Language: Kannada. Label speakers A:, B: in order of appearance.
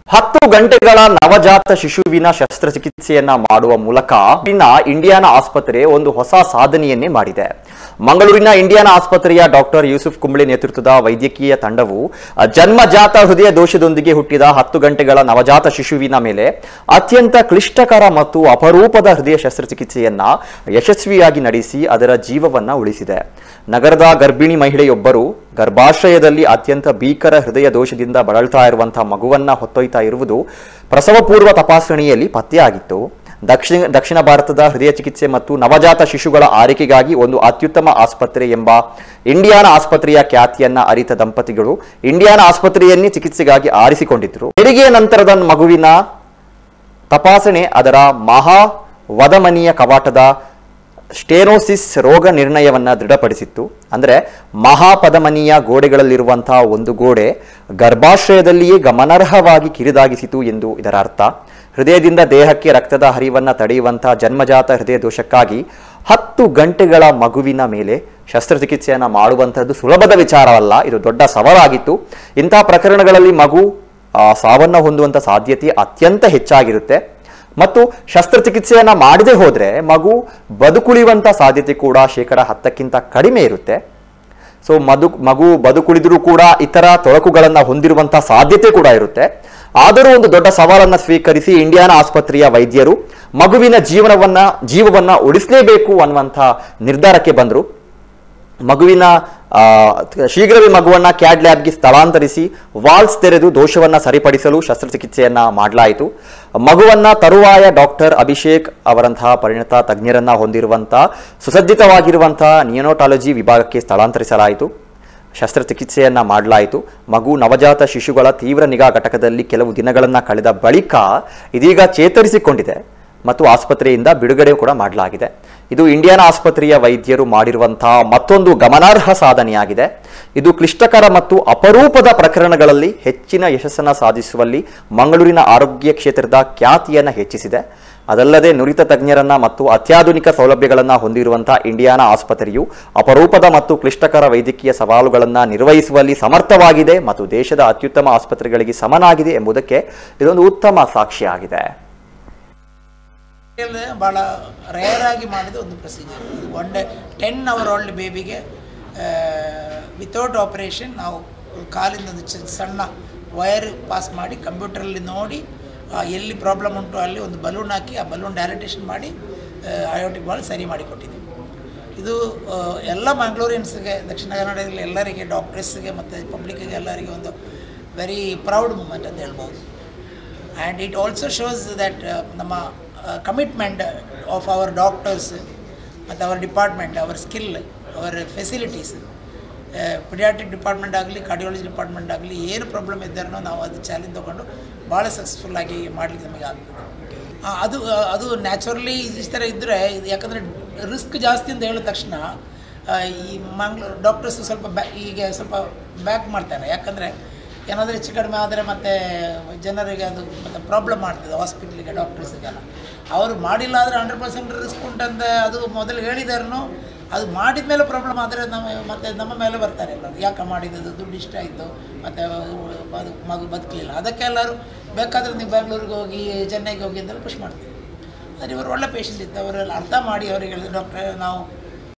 A: ಹತ್ತು ಗಂಟೆಗಳ ನವಜಾತ ಶಿಶುವಿನ ಶಸ್ತ್ರಚಿಕಿತ್ಸೆಯನ್ನ ಮಾಡುವ ಮೂಲಕ ಇನ್ನ ಇಂಡಿಯಾನ ಆಸ್ಪತ್ರೆ ಒಂದು ಹೊಸ ಸಾಧನೆಯನ್ನೇ ಮಾಡಿದೆ ಮಂಗಳೂರಿನ ಇಂಡಿಯಾನ ಆಸ್ಪತ್ರೆಯ ಡಾಕ್ಟರ್ ಯೂಸುಫ್ ಕುಂಬಳೆ ನೇತೃತ್ವದ ವೈದ್ಯಕೀಯ ತಂಡವು ಅ, ಜನ್ಮಜಾತ ಹೃದಯ ದೋಷದೊಂದಿಗೆ ಹುಟ್ಟಿದ ಹತ್ತು ಗಂಟೆಗಳ ನವಜಾತ ಶಿಶುವಿನ ಮೇಲೆ ಅತ್ಯಂತ ಕ್ಲಿಷ್ಟಕರ ಮತ್ತು ಅಪರೂಪದ ಹೃದಯ ಶಸ್ತ್ರಚಿಕಿತ್ಸೆಯನ್ನ ಯಶಸ್ವಿಯಾಗಿ ನಡೆಸಿ ಅದರ ಜೀವವನ್ನ ಉಳಿಸಿದೆ ನಗರದ ಗರ್ಭಿಣಿ ಮಹಿಳೆಯೊಬ್ಬರು ಗರ್ಭಾಶಯದಲ್ಲಿ ಅತ್ಯಂತ ಭೀಕರ ಹೃದಯ ದೋಷದಿಂದ ಬಳಲ್ತಾ ಇರುವಂತಹ ಮಗುವನ್ನ ಹೊತ್ತೊಯ್ತಾ ಇರುವುದು ಪ್ರಸವ ಪೂರ್ವ ತಪಾಸಣೆಯಲ್ಲಿ ಪತ್ತೆಯಾಗಿತ್ತು ದಕ್ಷಿಣ ದಕ್ಷಿಣ ಭಾರತದ ಹೃದಯ ಚಿಕಿತ್ಸೆ ಮತ್ತು ನವಜಾತ ಶಿಶುಗಳ ಆರೈಕೆಗಾಗಿ ಒಂದು ಅತ್ಯುತ್ತಮ ಆಸ್ಪತ್ರೆ ಎಂಬ ಇಂಡಿಯಾನ ಆಸ್ಪತ್ರೆಯ ಖ್ಯಾತಿಯನ್ನ ಅರಿತ ದಂಪತಿಗಳು ಇಂಡಿಯಾನ ಆಸ್ಪತ್ರೆಯನ್ನೇ ಚಿಕಿತ್ಸೆಗಾಗಿ ಆರಿಸಿಕೊಂಡಿದ್ರು ಹೆರಿಗೆಯ ನಂತರದ ಮಗುವಿನ ತಪಾಸಣೆ ಅದರ ಮಹಾ ವದಮನಿಯ ಕವಾಟದ ಸ್ಟೇನೋಸಿಸ್ ರೋಗ ನಿರ್ಣಯವನ್ನ ದೃಢಪಡಿಸಿತ್ತು ಅಂದ್ರೆ ಮಹಾಪದಮನಿಯ ಗೋಡೆಗಳಲ್ಲಿರುವಂತಹ ಒಂದು ಗೋಡೆ ಗರ್ಭಾಶಯದಲ್ಲಿಯೇ ಗಮನಾರ್ಹವಾಗಿ ಕಿರಿದಾಗಿಸಿತು ಎಂದು ಇದರ ಅರ್ಥ ಹೃದಯದಿಂದ ದೇಹಕ್ಕೆ ರಕ್ತದ ಹರಿವನ್ನ ತಡೆಯುವಂತಹ ಜನ್ಮಜಾತ ಹೃದಯ ದೋಷಕ್ಕಾಗಿ ಹತ್ತು ಗಂಟೆಗಳ ಮಗುವಿನ ಮೇಲೆ ಶಸ್ತ್ರಚಿಕಿತ್ಸೆಯನ್ನ ಮಾಡುವಂತಹದ್ದು ಸುಲಭದ ವಿಚಾರವಲ್ಲ ಇದು ದೊಡ್ಡ ಸವಾಲಾಗಿತ್ತು ಇಂತಹ ಪ್ರಕರಣಗಳಲ್ಲಿ ಮಗು ಆ, ಸಾವನ್ನ ಹೊಂದುವಂತ ಸಾಧ್ಯತೆ ಅತ್ಯಂತ ಹೆಚ್ಚಾಗಿರುತ್ತೆ ಮತ್ತು ಶಸ್ತ್ರಚಿಕಿತ್ಸೆಯನ್ನ ಮಾಡದೆ ಹೋದ್ರೆ ಮಗು ಬದುಕುಳಿಯುವಂತ ಸಾಧ್ಯತೆ ಕೂಡ ಶೇಕಡ ಹತ್ತಕ್ಕಿಂತ ಕಡಿಮೆ ಇರುತ್ತೆ ಸೊ ಮದು ಮಗು ಬದುಕುಳಿದರೂ ಕೂಡ ಇತರ ತೊಡಕುಗಳನ್ನ ಹೊಂದಿರುವಂತಹ ಸಾಧ್ಯತೆ ಕೂಡ ಇರುತ್ತೆ ಆದರೂ ಒಂದು ದೊಡ್ಡ ಸವಾಲನ್ನ ಸ್ವೀಕರಿಸಿ ಇಂಡಿಯಾನ ಆಸ್ಪತ್ರೆಯ ವೈದ್ಯರು ಮಗುವಿನ ಜೀವನವನ್ನ ಜೀವವನ್ನ ಉಳಿಸಲೇಬೇಕು ಅನ್ನುವಂಥ ನಿರ್ಧಾರಕ್ಕೆ ಬಂದರು ಮಗುವಿನ ಆ, ಶೀಘ್ರವೇ ಮಗುವನ್ನ ಕ್ಯಾಡ್ ಲ್ಯಾಬ್ಗೆ ಸ್ಥಳಾಂತರಿಸಿ ವಾಲ್ಸ್ ತೆರೆದು ದೋಷವನ್ನ ಸರಿಪಡಿಸಲು ಶಸ್ತ್ರಚಿಕಿತ್ಸೆಯನ್ನ ಮಾಡಲಾಯಿತು ಮಗುವನ್ನ ತರುವಾಯ ಡಾಕ್ಟರ್ ಅಭಿಷೇಕ್ ಅವರಂತಹ ಪರಿಣತ ತಜ್ಞರನ್ನ ಹೊಂದಿರುವಂತಹ ಸುಸಜ್ಜಿತವಾಗಿರುವಂತಹ ನಿಯನೋಟಾಲಜಿ ವಿಭಾಗಕ್ಕೆ ಸ್ಥಳಾಂತರಿಸಲಾಯಿತು ಶಸ್ತ್ರಚಿಕಿತ್ಸೆಯನ್ನ ಮಾಡಲಾಯಿತು ಮಗು ನವಜಾತ ಶಿಶುಗಳ ತೀವ್ರ ನಿಗಾ ಘಟಕದಲ್ಲಿ ಕೆಲವು ದಿನಗಳನ್ನ ಕಳೆದ ಬಳಿಕ ಇದೀಗ ಚೇತರಿಸಿಕೊಂಡಿದೆ ಮತ್ತು ಆಸ್ಪತ್ರೆಯಿಂದ ಬಿಡುಗಡೆ ಕೂಡ ಮಾಡಲಾಗಿದೆ ಇದು ಇಂಡಿಯಾನ ಆಸ್ಪತ್ರೆಯ ವೈದ್ಯರು ಮಾಡಿರುವಂತಹ ಮತ್ತೊಂದು ಗಮನಾರ್ಹ ಸಾಧನೆಯಾಗಿದೆ ಇದು ಕ್ಲಿಷ್ಟಕರ ಮತ್ತು ಅಪರೂಪದ ಪ್ರಕರಣಗಳಲ್ಲಿ ಹೆಚ್ಚಿನ ಯಶಸ್ಸನ್ನ ಸಾಧಿಸುವಲ್ಲಿ ಮಂಗಳೂರಿನ ಆರೋಗ್ಯ ಕ್ಷೇತ್ರದ ಖ್ಯಾತಿಯನ್ನ ಹೆಚ್ಚಿಸಿದೆ ಅದಲ್ಲದೆ ನುರಿತ ತಜ್ಞರನ್ನ ಮತ್ತು ಅತ್ಯಾಧುನಿಕ ಸೌಲಭ್ಯಗಳನ್ನ ಹೊಂದಿರುವಂತಹ ಇಂಡಿಯಾನ ಆಸ್ಪತ್ರೆಯು ಅಪರೂಪದ ಮತ್ತು ಕ್ಲಿಷ್ಟಕರ ವೈದ್ಯಕೀಯ ಸವಾಲುಗಳನ್ನ ನಿರ್ವಹಿಸುವಲ್ಲಿ ಸಮರ್ಥವಾಗಿದೆ ಮತ್ತು ದೇಶದ ಅತ್ಯುತ್ತಮ ಆಸ್ಪತ್ರೆಗಳಿಗೆ ಸಮನಾಗಿದೆ ಎಂಬುದಕ್ಕೆ ಇದೊಂದು ಉತ್ತಮ ಸಾಕ್ಷಿಯಾಗಿದೆ
B: ಎಲ್ಲ ಭಾಳ ರೇರ್ ಆಗಿ ಮಾಡಿದ ಒಂದು ಪ್ರೊಸೀಜರ್ ಇದು one day ten hour old ಬೇಬಿಗೆ ವಿತೌಟ್ ಆಪರೇಷನ್ ನಾವು ಕಾಲಿಂದ ಒಂದು ಚ- ಸಣ್ಣ ವೈರ್ ಪಾಸ್ ಮಾಡಿ ಕಂಪ್ಯೂಟ್ರಲ್ಲಿ ನೋಡಿ ಆ, ಎಲ್ಲಿ ಪ್ರಾಬ್ಲಮ್ ಉಂಟು ಅಲ್ಲಿ ಒಂದು ಬಲೂನ್ ಹಾಕಿ ಆ ಬಲೂನ್ ಡೈರೆಟೇಷನ್ ಮಾಡಿ ಅಯೋಟಿಕ್ ಬಾಲ್ ಸರಿ ಮಾಡಿಕೊಟ್ಟಿದ್ದೀವಿ ಇದು ಆ, ಎಲ್ಲ ಮ್ಯಾಂಗ್ಳೂರಿಯನ್ಸ್ಗೆ ದಕ್ಷಿಣ ಕನ್ನಡದಲ್ಲಿ ಎಲ್ಲರಿಗೆ ಡಾಕ್ಟರ್ಸ್ಗೆ ಮತ್ತು ಪಬ್ಲಿಕ್ಗೆ ಎಲ್ಲರಿಗೆ ಒಂದು ವೆರಿ ಪ್ರೌಡ್ ಮೂಮೆಂಟ್ ಅಂತ ಹೇಳ್ಬೋದು and it also shows that ನಮ್ಮ ಕಮಿಟ್ಮೆಂಟ್ ಆಫ್ ಅವರ್ ಡಾಕ್ಟರ್ಸ್ ಮತ್ತು our department our skill our facilities paediatric department ಆಗಲಿ ಕಾರ್ಡಿಯಾಲಜಿ ಡಿಪಾರ್ಟ್ಮೆಂಟ್ ಆಗಲಿ ಏನು ಪ್ರಾಬ್ಲಮ್ ಇದ್ದಾರೋ ನಾವು ಅದು ಚಾಲೆಂಜ್ ತೊಗೊಂಡು ಭಾಳ ಸಕ್ಸಸ್ಫುಲ್ಲಾಗಿ ಮಾಡಲಿಕ್ಕೆ ನಮಗೆ ಆಗ್ತದೆ ಆ, ಅದು ಆ, ಅದು ನ್ಯಾಚುರಲಿ ಈ ಥರ ಇದ್ದರೆ ಯಾಕಂದರೆ ರಿಸ್ಕ್ ಜಾಸ್ತಿ ಅಂತ ಹೇಳಿದ ತಕ್ಷಣ ಆ, ಈ ಮಂಗ್ಳೂರು ಡಾಕ್ಟರ್ಸ್ ಸ್ವಲ್ಪ ಬ್ಯಾ ಈಗ ಸ್ವಲ್ಪ ಬ್ಯಾಕ್ ಮಾಡ್ತಾರೆ ಯಾಕಂದರೆ ಏನಾದರೂ ಹೆಚ್ಚು ಕಡಿಮೆ ಆದರೆ ಮತ್ತು ಜನರಿಗೆ ಅದು ಮತ್ತು ಪ್ರಾಬ್ಲಮ್ ಮಾಡ್ತದೆ ಹಾಸ್ಪಿಟ್ಲಿಗೆ ಡಾಕ್ಟರ್ಸಿಗೆಲ್ಲ ಅವರು ಮಾಡಿಲ್ಲ ಆದರೆ ಹಂಡ್ರೆಡ್ ಪರ್ಸೆಂಟ್ ರಿಸ್ಕ್ ಉಂಟಂತ ಅದು ಮೊದಲು ಹೇಳಿದಾರು ಅದು ಮಾಡಿದ ಮೇಲೆ ಪ್ರಾಬ್ಲಮ್ ಆದರೆ ನಮ್ಮ ಮತ್ತು ನಮ್ಮ ಮೇಲೆ ಬರ್ತಾರೆ ಎಲ್ಲರೂ ಯಾಕೆ ಮಾಡಿದ್ದು ದುಡ್ಡು ಇಷ್ಟ ಆಯಿತು ಮತ್ತು ಅದು ಮಗು ಬದುಕಲಿಲ್ಲ ಅದಕ್ಕೆ ಎಲ್ಲರೂ ಬೇಕಾದರೆ ನೀವು ಬೆಂಗಳೂರಿಗೆ ಹೋಗಿ ಚೆನ್ನೈಗೆ ಹೋಗಿ ಅಂತೆಲ್ಲ ಪುಷ್ ಮಾಡ್ತೀವಿ ಆದರೆ ಇವರು ಒಳ್ಳೆ ಪೇಷಂಟ್ ಇತ್ತು ಅವರೆಲ್ಲ ಅರ್ಥ ಮಾಡಿ ಅವರಿಗೆ ಹೇಳಿದ್ರು ಡಾಕ್ಟ್ರೆ ನಾವು